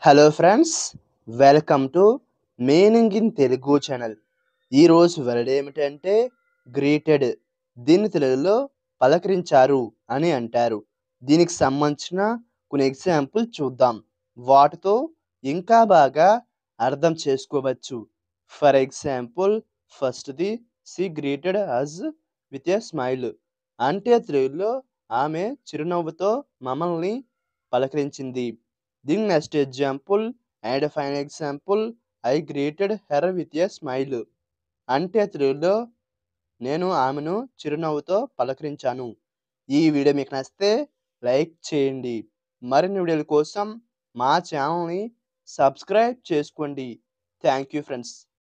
hello friends welcome to meaning in Telugu channel ఈరోజు word ఏమిటంటే greeted దీన్ని తెలుగులో పలకరించారు అని అంటారు దీనికి సంబంధించిన కొన్ని ఎగ్జాంపుల్ చూద్దాం వాటితో ఇంకా బాగా అర్థం చేసుకోవచ్చు ఫర్ ఎగ్జాంపుల్ ఫస్ట్ది she greeted us with a smile అంటే తెలుగులో ఆమె చిరునవ్వుతో మమ్మల్ని పలకరించింది దీని next example and fine example I greeted her with a smile అంటే తెలుగులో నేను ఆమెను చిరునవ్వుతో పలకరించాను ఈ వీడియో మీకు నచ్చితే లైక్ చేయండి మరిన్ని వీడియోల కోసం మా ఛానల్ని సబ్స్క్రైబ్ చేసుకోండి థ్యాంక్ యూ ఫ్రెండ్స్